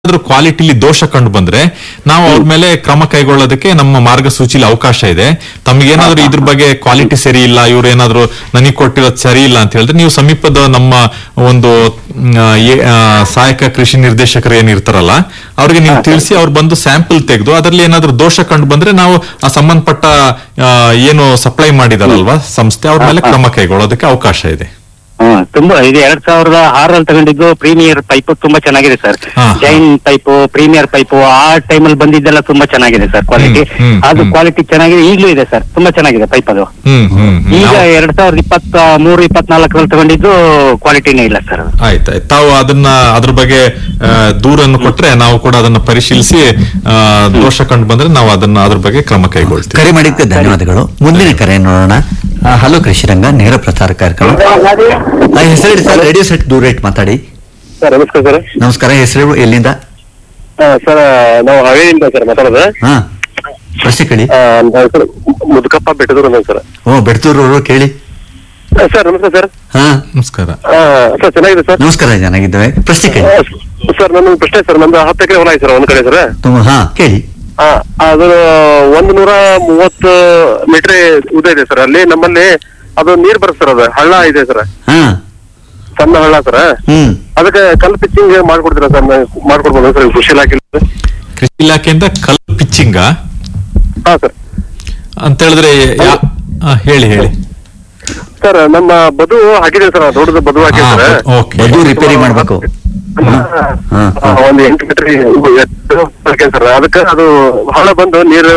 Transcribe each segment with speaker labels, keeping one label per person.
Speaker 1: ಏನಾದ್ರೂ ಕ್ವಾಲಿಟಿಲಿ ದೋಷ ಕಂಡು ಬಂದ್ರೆ ನಾವು ಅವ್ರ ಮೇಲೆ ಕ್ರಮ ಕೈಗೊಳ್ಳೋದಕ್ಕೆ ನಮ್ಮ ಮಾರ್ಗಸೂಚಿಲಿ ಅವಕಾಶ ಇದೆ ತಮಗೇನಾದ್ರೂ ಇದ್ರ ಬಗ್ಗೆ ಕ್ವಾಲಿಟಿ ಸರಿ ಇಲ್ಲ ಇವ್ರು ಏನಾದ್ರು ನನಗೆ ಕೊಟ್ಟಿರೋದು ಸರಿ ಇಲ್ಲ ಅಂತ ಹೇಳಿದ್ರೆ ನೀವು ಸಮೀಪದ ನಮ್ಮ ಒಂದು ಮ್, ಆ, ಏ- ಆ, ಸಹಾಯಕ ಕೃಷಿ ನಿರ್ದೇಶಕರು ಏನಿರ್ತಾರಲ್ಲ ಅವ್ರಿಗೆ ನೀವು ತಿಳಿಸಿ ಅವ್ರು ಬಂದು ಸ್ಯಾಂಪಲ್ ತೆಗೆದು ಅದರಲ್ಲಿ ಏನಾದ್ರೂ ದೋಷ ಕಂಡು ಬಂದ್ರೆ ನಾವು ಆ ಸಂಬಂಧಪಟ್ಟ ಆ, ಏನು ಸಪ್ಲೈ ಮಾಡಿದಾರಲ್ವಾ ಸಂಸ್ಥೆ ಅವ್ರ ಮೇಲೆ ಕ್ರಮ ಕೈಗೊಳ್ಳೋದಕ್ಕೆ ಅವಕಾಶ ಇದೆ
Speaker 2: ಹ್ಮ್ ತುಂಬಾ ಇದು ಎರಡ್ ಸಾವಿರದ ಆರಲ್ಲಿ ತಗೊಂಡಿದ್ದು ಪ್ರೀಮಿಯರ್ ಪೈಪ್ ತುಂಬಾ ಚೆನ್ನಾಗಿದೆ ಸರ್
Speaker 1: ಹಾ, ಹಾ.
Speaker 2: ಜೈನ್ ಪೈಪ್ ಪ್ರೀಮಿಯರ್ ಪೈಪ್ ಆ ಟೈಮಲ್ಲಿ ಬಂದಿದ್ದೆಲ್ಲ ತುಂಬಾ ಚೆನ್ನಾಗಿದೆ ಸರ್ ಕ್ವಾಲಿಟಿ
Speaker 1: ಹ್ಮ್, ಹ್ಮ್,
Speaker 2: ಅದು
Speaker 1: ಹ್ಮ್.
Speaker 2: ಕ್ವಾಲಿಟಿ ಚೆನ್ನಾಗಿದೆ ಈಗಲೂ ಇದೆ ಸರ್ ತುಂಬಾ ಚೆನ್ನಾಗಿದೆ ಪೈಪ್ ಅದು
Speaker 1: ಹ್ಮ್ ಹ್ಮ್ ಹ್ಮ್.
Speaker 2: ಈಗ
Speaker 1: ನಾವು-
Speaker 2: ಎರಡ್ ಸಾವಿರದ ಇಪ್ಪತ್ತ ಮೂರು ಇಪ್ಪತ್ನಾಲ್ಕರಲ್ಲಿ ತಗೊಂಡಿದ್ದು ಕ್ವಾಲಿಟಿನೇ ಇಲ್ಲ ಸರ್ ಅದು
Speaker 1: ಆಯ್ತಾಯ್ತು ತಾವು ಅದನ್ನ ಅದ್ರ ಬಗ್ಗೆ ಆ, ದೂರನ್ನು ಕೊಟ್ರೆ ನಾವು ಕೂಡ ಅದನ್ನ ಪರಿಶೀಲಿಸಿ ಆ, ದೋಷ ಕಂಡು ಬಂದ್ರೆ ನಾವು ಅದನ್ನ ಅದ್ರ ಬಗ್ಗೆ ಕ್ರಮ ಕೈಗೊಳ್ತೀವಿ
Speaker 3: ಕರೆ ಮಾಡಿದ್ದಕ್ಕೆ ಧನ್ಯವಾದಗಳು ಮುಂದಿನ ಕರೆ ನೋಡೋಣ ಆ, ಹಲೋ ಕೃಷಿರಂಗ ನೇರ ಪ್ರಸಾರ ಕಾರ್ಯಕ್ರಮ ಆ, ಹೆಸರಿಡಿ ಸರ್ ರೇಡಿಯೋ ಸೆಟ್ ದೂರ ಇಟ್ಟು ಮಾತಾಡಿ
Speaker 4: ಸರ್ ನಮಸ್ಕಾರ ಸರ್
Speaker 3: ನಮಸ್ಕಾರ ಹೆಸರು ಎಲ್ಲಿಂದ
Speaker 4: ಸರ್ ನಾವು ಹಾವೇರಿಯಿಂದ ಸರ್ ಮಾತಾಡೋದು
Speaker 3: ಹಾ ಪ್ರಶ್ನೆ ಕೇಳಿ
Speaker 4: ಆ, ನನ್ನ ಹೆಸರು ಮುದುಕಪ್ಪ ಬೆಟ್ಟದೂರು ಅಂತ ಸರ್
Speaker 3: ಓ ಬೆಡ್ತೂರವರು ಕೇಳಿ
Speaker 4: ಆ, ಸರ್ ನಮಸ್ಕಾರ ಸರ್
Speaker 3: ಹಾ
Speaker 1: ನಮಸ್ಕಾರ
Speaker 4: ಆ, ಸರ್ ಚೆನ್ನಾಗಿದೆ ಸರ್
Speaker 3: ನಮಸ್ಕಾರ ಚೆನ್ನಾಗಿದ್ದೇವೆ ಪ್ರಶ್ನೆ ಕೇಳಿ
Speaker 4: ಆ, ಸರ್ ನನ್ನ ಪ್ರಶ್ನೆ ಸರ್ ನಂದು ಹತ್ತು ಎಕರೆ ಹೊಲ ಇದೆ ಸರ್ ಒಂದ್ ಕಡೆ ಸರ್
Speaker 3: ತುಂಬ- ಹಾ ಕೇಳಿ
Speaker 4: ಆ, ಅದು ಒಂದು ನೂರ ಮೂವತ್ತು ಮೀಟರ್ ಉದ್ದ ಇದೆ ಸರ್ ಅಲ್ಲಿ ನಮ್ಮಲ್ಲಿ ಅದು ನೀರ್ ಬರುತ್ತೆ ಸರ್ ಅದು ಹಳ್ಳ ಇದೆ ಸರ್
Speaker 3: ಹಾ
Speaker 4: ಸಣ್ಣ ಹಳ್ಳ ಸರ್
Speaker 3: ಹ್ಮ್
Speaker 4: ಅದಕ್ಕೆ ಕಲ್ ಪಿಚ್ಚಿಂಗ್ ಮಾಡ್ಕೊಡ್ತೀರಾ ಸರ್ ಮಾಡ್ಕೊಡ್ಬೋದು ಸರ್ ಕೃಷಿ ಇಲಾಖೆ
Speaker 1: ಕೃಷಿ ಇಲಾಖೆಯಿಂದ ಕಲ್ ಪಿಚ್ಚಿಂಗ
Speaker 4: ಹಾ ಸರ್
Speaker 3: ಅಂತ ಹೇಳಿದ್ರೆ ಯಾ- ಆ, ಹೇಳಿ ಹೇಳಿ
Speaker 4: ಸರ್ ನಮ್ಮ ಬದು ಹಾಕಿದೆ ಸರ್ ದೊಡ್ಡದು ಬದು ಹಾಕಿದೆ
Speaker 1: ಹಾ,
Speaker 4: ಸರ್
Speaker 1: ಓಕೆ
Speaker 3: ಬದು ರಿಪೇರಿ ಮಾಡ್ಬೇಕು ಹಾ, ಹಾ,
Speaker 4: ಆ, ಒಂದು ಎಂಟು ಮೀಟರ್ ಸರ್ ಅದಕ್ಕೆ ಅದು ಹಣ ಬಂದು ನೀರು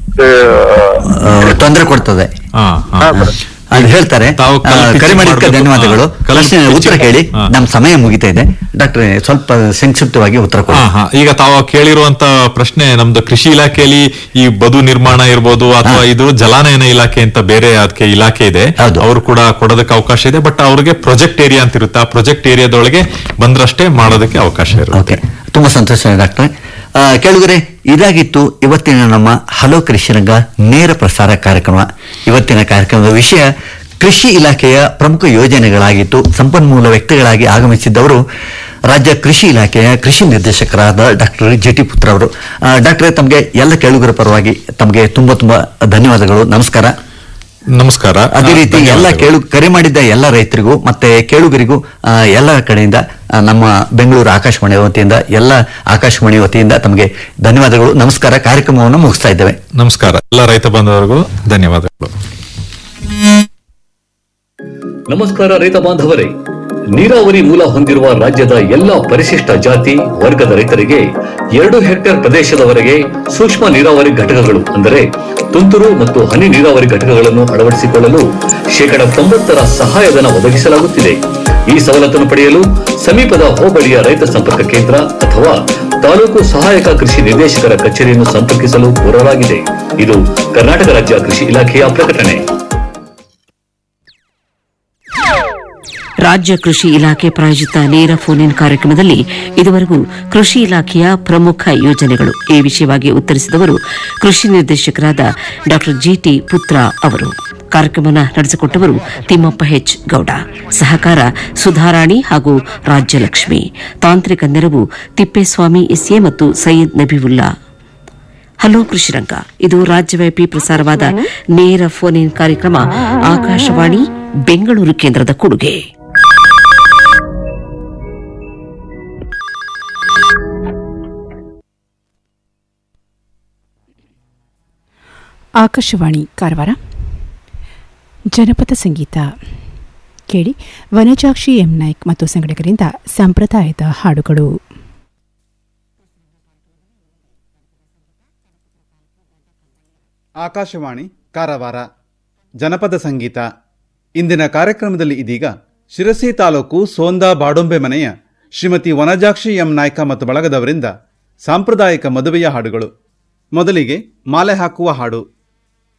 Speaker 4: ಆ,
Speaker 3: ತೊಂದರೆ ಕೊಡ್ತದೆ
Speaker 1: ಹಾ ಹಾ
Speaker 4: ಹಾ, ಸರ್.
Speaker 3: ಅದು ಹೇಳ್ತಾರೆ
Speaker 1: ತಾವು
Speaker 3: ಆ,
Speaker 1: ಕಲ್ಪಿಸಿ
Speaker 3: ಕರೆ ಮಾಡಿದ್ದಕ್ಕೆ
Speaker 1: ಮಾಡ್ಬೇಕು.
Speaker 3: ಧನ್ಯವಾದಗಳು
Speaker 1: ಹಾ, ಕಲ್ಪಿಸಿ
Speaker 3: ಪ್ರಶ್ನೆ ಉತ್ತರ ಕೇಳಿ
Speaker 1: ಹಾ.
Speaker 3: ನಮ್ಮ ಸಮಯ ಮುಗಿತಾ ಇದೆ ಡಾಕ್ಟ್ರೆ ಸ್ವಲ್ಪ ಸಂಕ್ಷಿಪ್ತವಾಗಿ ಉತ್ತರ ಕೊಡಿ
Speaker 1: ಹಾ ಹಾ ಈಗ ತಾವು ಕೇಳಿರುವಂತ ಪ್ರಶ್ನೆ ನಮ್ದು ಕೃಷಿ ಇಲಾಖೆಯಲ್ಲಿ ಈ ಬದು ನಿರ್ಮಾಣ ಇರ್ಬೋದು ಅಥವಾ
Speaker 3: ಹಾ.
Speaker 1: ಇದು ಜಲಾನಯನ ಇಲಾಖೆ ಅಂತ ಬೇರೆ ಅದಕ್ಕೆ ಇಲಾಖೆ ಇದೆ
Speaker 3: ಹೌದು.
Speaker 1: ಅವರು ಕೂಡ ಕೊಡೋದಕ್ಕೆ ಅವಕಾಶ ಇದೆ ಬಟ್ ಅವ್ರಿಗೆ ಪ್ರಾಜೆಕ್ಟ್ ಏರಿಯಾ ಅಂತ ಇರುತ್ತೆ ಆ ಪ್ರಾಜೆಕ್ಟ್ ಏರಿಯಾದೊಳಗೆ ಬಂದ್ರಷ್ಟೇ ಮಾಡೋದಕ್ಕೆ ಅವಕಾಶ ಇರುತ್ತೆ
Speaker 3: ಓಕೆ ತುಂಬಾ ಸಂತೋಷ ಡಾಕ್ಟ್ರೆ ಆ, ಕೇಳುಗರೆ ಇದಾಗಿತ್ತು ಇವತ್ತಿನ ನಮ್ಮ ಹಲೋ ಕೃಷಿರಂಗ ನೇರ ಪ್ರಸಾರ ಕಾರ್ಯಕ್ರಮ ಇವತ್ತಿನ ಕಾರ್ಯಕ್ರಮದ ವಿಷಯ ಕೃಷಿ ಇಲಾಖೆಯ ಪ್ರಮುಖ ಯೋಜನೆಗಳಾಗಿತ್ತು ಸಂಪನ್ಮೂಲ ವ್ಯಕ್ತಿಗಳಾಗಿ ಆಗಮಿಸಿದ್ದವರು ರಾಜ್ಯ ಕೃಷಿ ಇಲಾಖೆಯ ಕೃಷಿ ನಿರ್ದೇಶಕರಾದ ಡಾಕ್ಟರ್ ಜಿ ಟಿ ಪುತ್ರ ಅವರು ಆ, ಡಾಕ್ಟ್ರೆ ತಮಗೆ ಎಲ್ಲ ಕೇಳುಗರ ಪರವಾಗಿ ತಮಗೆ ತುಂಬಾ ತುಂಬಾ ಧನ್ಯವಾದಗಳು ನಮಸ್ಕಾರ
Speaker 1: ನಮಸ್ಕಾರ
Speaker 3: ಅದೇ ರೀತಿ ಎಲ್ಲ
Speaker 1: ಧನ್ಯವಾದಗಳು.
Speaker 3: ಕೇಳು ಕರೆ ಮಾಡಿದ್ದ ಎಲ್ಲ ರೈತರಿಗೂ ಮತ್ತೆ ಕೇಳುಗರಿಗೂ ಆ, ಎಲ್ಲ ಕಡೆಯಿಂದ ಆ, ನಮ್ಮ ಬೆಂಗಳೂರು ಆಕಾಶವಾಣಿ ವತಿಯಿಂದ ಎಲ್ಲ ಆಕಾಶವಾಣಿ ವತಿಯಿಂದ ತಮಗೆ ಧನ್ಯವಾದಗಳು ನಮಸ್ಕಾರ ಕಾರ್ಯಕ್ರಮವನ್ನು ಮುಗಿಸ್ತಾ ಇದ್ದೇವೆ
Speaker 1: ನಮಸ್ಕಾರ ಎಲ್ಲ ರೈತ ಬಾಂಧವರಿಗೂ ಧನ್ಯವಾದಗಳು
Speaker 5: ನಮಸ್ಕಾರ ರೈತ ಬಾಂಧವರೇ ನೀರಾವರಿ ಮೂಲ ಹೊಂದಿರುವ ರಾಜ್ಯದ ಎಲ್ಲ ಪರಿಶಿಷ್ಟ ಜಾತಿ ವರ್ಗದ ರೈತರಿಗೆ ಎರಡು ಹೆಕ್ಟೇರ್ ಪ್ರದೇಶದವರೆಗೆ ಸೂಕ್ಷ್ಮ ನೀರಾವರಿ ಘಟಕಗಳು ಅಂದರೆ ತುಂತುರು ಮತ್ತು ಹನಿ ನೀರಾವರಿ ಘಟಕಗಳನ್ನು ಅಳವಡಿಸಿಕೊಳ್ಳಲು ಶೇಕಡ ತೊಂಬತ್ತರ ಸಹಾಯಧನ ಒದಗಿಸಲಾಗುತ್ತಿದೆ ಈ ಸವಲತ್ತನ್ನು ಪಡೆಯಲು ಸಮೀಪದ ಹೋಬಳಿಯ ರೈತ ಸಂಪರ್ಕ ಕೇಂದ್ರ ಅಥವಾ ತಾಲೂಕು ಸಹಾಯಕ ಕೃಷಿ ನಿರ್ದೇಶಕರ ಕಚೇರಿಯನ್ನು ಸಂಪರ್ಕಿಸಲು ಕೋರಲಾಗಿದೆ ಇದು ಕರ್ನಾಟಕ ರಾಜ್ಯ ಕೃಷಿ ಇಲಾಖೆಯ ಪ್ರಕಟಣೆ
Speaker 6: ರಾಜ್ಯ ಕೃಷಿ ಇಲಾಖೆ ಪ್ರಾಯೋಜಿತ ನೇರ ಫೋನ್ ಇನ್ ಕಾರ್ಯಕ್ರಮದಲ್ಲಿ ಇದುವರೆಗೂ ಕೃಷಿ ಇಲಾಖೆಯ ಪ್ರಮುಖ ಯೋಜನೆಗಳು ಈ ವಿಷಯವಾಗಿ ಉತ್ತರಿಸಿದವರು ಕೃಷಿ ನಿರ್ದೇಶಕರಾದ ಡಾ ಜಿಟಿ ಪುತ್ರ ಅವರು ಕಾರ್ಯಕ್ರಮವನ್ನು ನಡೆಸಿಕೊಟ್ಟವರು ತಿಮ್ಮಪ್ಪ ಹೆಚ್ ಗೌಡ ಸಹಕಾರ ಸುಧಾರಾಣಿ ಹಾಗೂ ರಾಜ್ಯಲಕ್ಷ್ಮಿ ತಾಂತ್ರಿಕ ನೆರವು ತಿಪ್ಪೇಸ್ವಾಮಿ ಎಸ್ಎ ಮತ್ತು ಸೈಯದ್ ನಬಿವುಲ್ಲಾ ಹಲೋ ಕೃಷಿರಂಗ ಇದು ರಾಜ್ಯವ್ಯಾಪಿ ಪ್ರಸಾರವಾದ ನೇರ ಫೋನ್ ಇನ್ ಕಾರ್ಯಕ್ರಮ ಆಕಾಶವಾಣಿ ಬೆಂಗಳೂರು ಕೇಂದ್ರದ ಕೊಡುಗೆ
Speaker 7: ಆಕಾಶವಾಣಿ ಕಾರವಾರ ಜನಪದ ಸಂಗೀತ ಕೇಳಿ ವನಜಾಕ್ಷಿ ಎಂ ನಾಯ್ಕ್ ಮತ್ತು ಸಂಘಟಕರಿಂದ ಸಂಪ್ರದಾಯದ ಹಾಡುಗಳು
Speaker 8: ಆಕಾಶವಾಣಿ ಕಾರವಾರ ಜನಪದ ಸಂಗೀತ ಇಂದಿನ ಕಾರ್ಯಕ್ರಮದಲ್ಲಿ ಇದೀಗ ಶಿರಸಿ ತಾಲೂಕು ಸೋಂದಾ ಬಾಡೊಂಬೆ ಮನೆಯ ಶ್ರೀಮತಿ ವನಜಾಕ್ಷಿ ಎಂ ನಾಯ್ಕ ಮತ್ತು ಬಳಗದವರಿಂದ ಸಾಂಪ್ರದಾಯಿಕ ಮದುವೆಯ ಹಾಡುಗಳು ಮೊದಲಿಗೆ ಮಾಲೆ ಹಾಕುವ ಹಾಡು